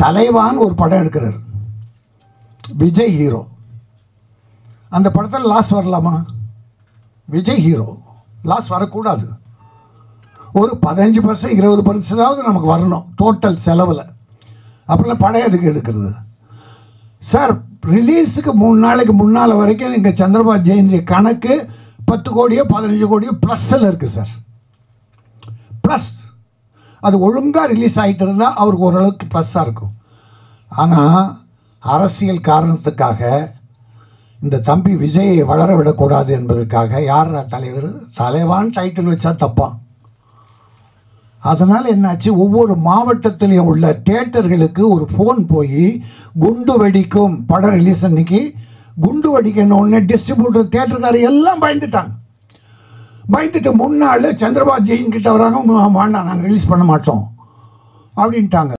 தலைவான் ஒரு படம் எடுக்கிறார் விஜய் ஹீரோ அந்த படத்தில் லாஸ் வரலாமா விஜய் ஹீரோ லாஸ் வரக்கூடாது ஒரு பதினஞ்சு பர்சன்ட் இருபது பர்சன்டாவது நமக்கு வரணும் டோட்டல் செலவில் அப்புறம் படம் எதுக்கு எடுக்கிறது சார் ரிலீஸுக்கு மூணு நாளைக்கு முன்னால் வரைக்கும் எங்கள் சந்திரபாபு ஜெயந்தி கணக்கு பத்து கோடியோ பதினஞ்சு கோடியோ ப்ளஸ்ஸில் இருக்குது சார் ப்ளஸ் அது ஒழுங்காக ரிலீஸ் ஆகிட்டு இருந்தால் அவருக்கு ஓரளவுக்கு ப்ளஸ்ஸாக இருக்கும் ஆனால் அரசியல் காரணத்துக்காக இந்த தம்பி விஜயை வளர விடக்கூடாது என்பதற்காக யார் தலைவர் தலைவான் டைட்டில் வச்சா தப்பான் அதனால் என்னாச்சு ஒவ்வொரு மாவட்டத்திலையும் உள்ள தேட்டர்களுக்கு ஒரு ஃபோன் போய் குண்டு வெடிக்கும் படம் ரிலீஸ் அன்னைக்கு குண்டு வெடிக்கணும் உடனே டிஸ்ட்ரிபியூட்டர் தேட்டருக்காரர் எல்லாம் பயந்துட்டாங்க பயந்துட்டு முன்னாள் சந்திரபாபு ஜெயின் கிட்ட வராங்க "மா- வேண்டாம் நாங்கள் ரிலீஸ் பண்ண மாட்டோம் அப்படின்ட்டாங்க